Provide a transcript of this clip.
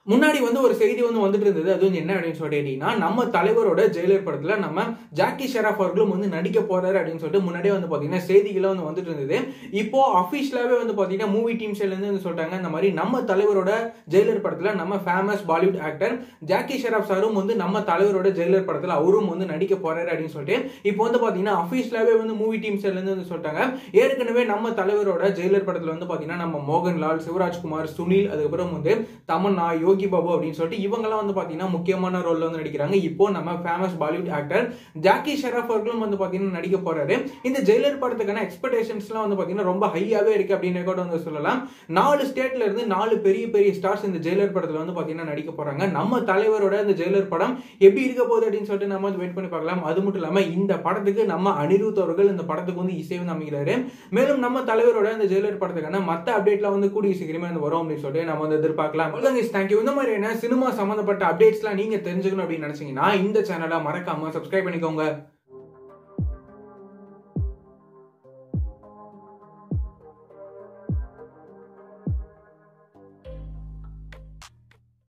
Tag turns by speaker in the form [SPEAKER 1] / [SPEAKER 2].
[SPEAKER 1] முன்னாடி வந்து ஒரு செய்தி வந்து வந்துட்டு இருந்தது அது வந்து என்ன அப்படின்னு சொல்லிட்டு கேட்டீங்கன்னா நம்ம தலைவரோட ஜெயிலர் படத்துல நம்ம ஜாக்கி ஷெராஃப் அவர்களும் வந்து நடிக்க போறாரு அப்படின்னு சொல்லிட்டு முன்னாடியே வந்து பாத்தீங்கன்னா செய்திகள்லாம் வந்து வந்துட்டு இருந்தது இப்போ அபிஷியலாவே வந்து பாத்தீங்கன்னா மூவி டீம் சைட்ல இருந்து வந்து சொல்லிட்டாங்க இந்த மாதிரி நம்ம தலைவரோட ஜெயிலர் படத்துல நம்ம famous Bollywood actor Jackie Shroff சாரும் வந்து நம்ம தலைவரோட ஜெயிலர் படத்துல அவரும் வந்து நடிக்க போறாரு அப்படின்னு சொல்லிட்டு இப்போ வந்து பாத்தீங்கன்னா அபிஷியலாவே வந்து மூவி டீம் சைட்ல இருந்து வந்து சொல்லிட்டாங்க ஏற்கனவே நம்ம தலைவரோட ஜெயிலர் படத்துல வந்து பாத்தீங்கன்னா நம்ம மோகன்லால் சிவராஜ்குமார் சுனில் அதுக்கப்புறம் வந்து தமன்னா யோகி பாபு அப்படின்னு சொல்லிட்டு இவங்கெல்லாம் வந்து பாத்தீங்கன்னா முக்கியமான ரோல்ல வந்து நடிக்கிறாங்க இப்போ நம்ம famous Bollywood actor Jackie Shroff அவர்களும் வந்து பாத்தீங்கன்னா நடிக்க போறாரு இந்த ஜெயிலர் படத்துக்கான எக்ஸ்பெக்டேஷன்ஸ்லாம் வந்து பாத்தீங்கன்னா ரொம்ப ஹையாவே இருக்கு அப்படின்னு கூட வந்து சொல்லலாம் நாலு ஸ்டேட்ல இருந்து நாலு பெரிய பெரிய ஸ்டார்ஸ் இந்த ஜெயிலர் படத்துல வந்து பாத்தீங்கன்னா நடிக்க போறாங்க நம்ம தலைவரோட இந்த ஜெயிலர் படம் எப்படி இருக்க போகுது அப்படின்னு சொல்லிட்டு நம்ம வந்து வெயிட் பண்ணி பார்க்கலாம் அது மட்டும் இல்லாம இந்த படத்துக்கு நம்ம அனிருத் அவர்கள் இந்த படத்துக்கு வந்து இசை வந்து அமைக்கிறாரு மேலும் நம்ம தலைவரோட இந்த ஜெயிலர் படத்துக்கான மத்த அப்டேட்லாம் வந்து கூடிய சீக்கிரமே வந்து வரும் அப்படின்னு சொல்லிட்டு நம்ம வந்து எதிர்பார்க்கலாம் தேங்க்யூ இந்த மாதிரியான சினிமா சம்பந்தப்பட்ட அப்டேட்ஸ்லாம் நீங்க தெரிஞ்சுக்கணும் அப்படின்னு நினைச்சீங்கன்னா இந்த சேனலை மறக்காம சப்ஸ்கிரைப் பண்ணிக்கோங்க